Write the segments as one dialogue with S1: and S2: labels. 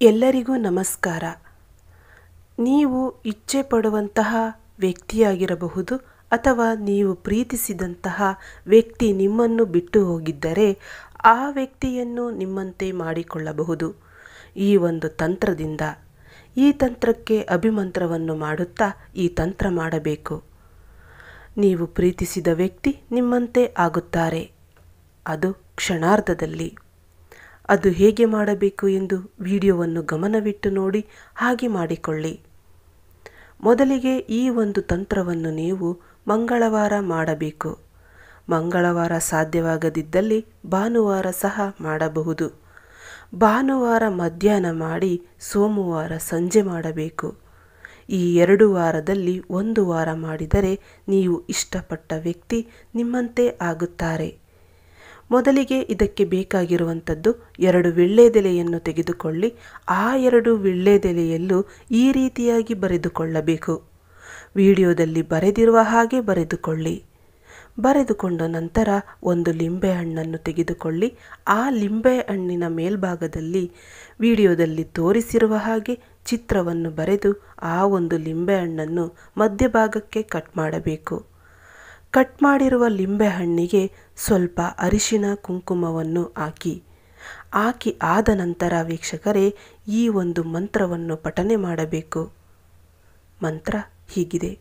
S1: ಎಲ್ಲರಿಗೂ ನಮಸ್ಕಾರ ನೀವು ಇಚ್ಛೆ ಪಡುವಂತಹ ವ್ಯಕ್ತಿಯಾಗಿರಬಹುದು ಅಥವಾ ನೀವು ಪ್ರೀತಿಸಿದಂತಹ ವ್ಯಕ್ತಿ ನಿಮ್ಮನ್ನು ಬಿಟ್ಟು ಹೋಗಿದ್ದರೆ ಆ ವ್ಯಕ್ತಿಯನ್ನು ನಿಮ್ಮಂತೆ ಮಾಡಿಕೊಳ್ಳಬಹುದು ಈ ಒಂದು ತಂತ್ರದಿಂದ ಈ ತಂತ್ರಕ್ಕೆ ಅಭಿಮಂತ್ರವನ್ನು ಮಾಡುತ್ತಾ ಈ ತಂತ್ರ ಮಾಡಬೇಕು ನೀವು ಪ್ರೀತಿಸಿದ ವ್ಯಕ್ತಿ ನಿಮ್ಮಂತೆ ಆಗುತ್ತಾರೆ ಅದು ಕ್ಷಣಾರ್ಧದಲ್ಲಿ ಅದು ಹೇಗೆ ಮಾಡಬೇಕು ಎಂದು ವಿಡಿಯೋವನ್ನು ಗಮನವಿಟ್ಟು ನೋಡಿ ಹಾಗೆ ಮಾಡಿಕೊಳ್ಳಿ ಮೊದಲಿಗೆ ಈ ಒಂದು ತಂತ್ರವನ್ನು ನೀವು ಮಂಗಳವಾರ ಮಾಡಬೇಕು ಮಂಗಳವಾರ ಸಾಧ್ಯವಾಗದಿದ್ದಲ್ಲಿ ಭಾನುವಾರ ಸಹ ಮಾಡಬಹುದು ಭಾನುವಾರ ಮಧ್ಯಾಹ್ನ ಮಾಡಿ ಸೋಮವಾರ ಸಂಜೆ ಮಾಡಬೇಕು ಈ ಎರಡು ವಾರದಲ್ಲಿ ಒಂದು ವಾರ ಮಾಡಿದರೆ ನೀವು ಇಷ್ಟಪಟ್ಟ ವ್ಯಕ್ತಿ ನಿಮ್ಮಂತೆ ಆಗುತ್ತಾರೆ ಮೊದಲಿಗೆ ಇದಕ್ಕೆ ಬೇಕಾಗಿರುವಂಥದ್ದು ಎರಡು ವಿಳ್ಳೆದೆಲೆಯನ್ನು ತೆಗೆದುಕೊಳ್ಳಿ ಆ ಎರಡು ವಿಳ್ಳೆದೆಲೆಯಲ್ಲೂ ಈ ರೀತಿಯಾಗಿ ಬರೆದುಕೊಳ್ಳಬೇಕು ವಿಡಿಯೋದಲ್ಲಿ ಬರೆದಿರುವ ಹಾಗೆ ಬರೆದುಕೊಳ್ಳಿ ಬರೆದುಕೊಂಡ ನಂತರ ಒಂದು ಲಿಂಬೆಹಣ್ಣನ್ನು ತೆಗೆದುಕೊಳ್ಳಿ ಆ ಲಿಂಬೆಹಣ್ಣಿನ ಮೇಲ್ಭಾಗದಲ್ಲಿ ವಿಡಿಯೋದಲ್ಲಿ ತೋರಿಸಿರುವ ಹಾಗೆ ಚಿತ್ರವನ್ನು ಬರೆದು ಆ ಒಂದು ಲಿಂಬೆಹಣ್ಣನ್ನು ಮಧ್ಯಭಾಗಕ್ಕೆ ಕಟ್ ಮಾಡಬೇಕು ಕಟ್ ಮಾಡಿರುವ ಲಿಂಬೆಹಣ್ಣಿಗೆ ಸ್ವಲ್ಪ ಅರಿಶಿನ ಕುಂಕುಮವನ್ನು ಹಾಕಿ ಹಾಕಿ ಆದ ನಂತರ ವೀಕ್ಷಕರೇ ಈ ಒಂದು ಮಂತ್ರವನ್ನು ಪಠನೆ ಮಾಡಬೇಕು ಮಂತ್ರ ಹೀಗಿದೆ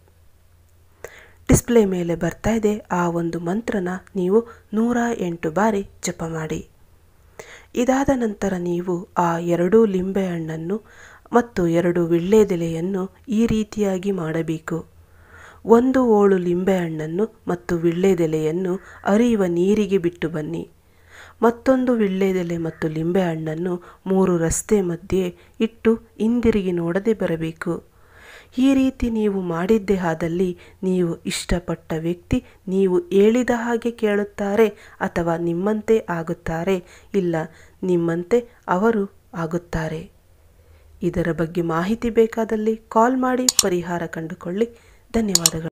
S1: ಡಿಸ್ಪ್ಲೇ ಮೇಲೆ ಬರ್ತಾ ಇದೆ ಆ ಒಂದು ಮಂತ್ರನ ನೀವು ನೂರ ಎಂಟು ಬಾರಿ ಜಪ ಮಾಡಿ ಇದಾದ ನಂತರ ನೀವು ಆ ಎರಡೂ ಲಿಂಬೆಹಣ್ಣನ್ನು ಮತ್ತು ಎರಡು ವಿಳ್ಳೆದೆಲೆಯನ್ನು ಈ ರೀತಿಯಾಗಿ ಮಾಡಬೇಕು ಒಂದು ಓಳು ಲಿಂಬೆಹಣ್ಣನ್ನು ಮತ್ತು ವಿಳ್ಳೆದೆಲೆಯನ್ನು ಅರಿಯುವ ನೀರಿಗೆ ಬಿಟ್ಟು ಬನ್ನಿ ಮತ್ತೊಂದು ವಿಳ್ಳೆದೆಲೆ ಮತ್ತು ಲಿಂಬೆಹಣ್ಣನ್ನು ಮೂರು ರಸ್ತೆ ಮಧ್ಯೆ ಇಟ್ಟು ಹಿಂದಿರುಗಿ ನೋಡದೆ ಬರಬೇಕು ಈ ರೀತಿ ನೀವು ಮಾಡಿದ್ದೇ ಆದಲ್ಲಿ ನೀವು ಇಷ್ಟಪಟ್ಟ ವ್ಯಕ್ತಿ ನೀವು ಹೇಳಿದ ಹಾಗೆ ಕೇಳುತ್ತಾರೆ ಅಥವಾ ನಿಮ್ಮಂತೆ ಆಗುತ್ತಾರೆ ಇಲ್ಲ ನಿಮ್ಮಂತೆ ಅವರು ಆಗುತ್ತಾರೆ ಇದರ ಬಗ್ಗೆ ಮಾಹಿತಿ ಬೇಕಾದಲ್ಲಿ ಕಾಲ್ ಮಾಡಿ ಪರಿಹಾರ ಕಂಡುಕೊಳ್ಳಿ ಧನ್ಯವಾದಗಳು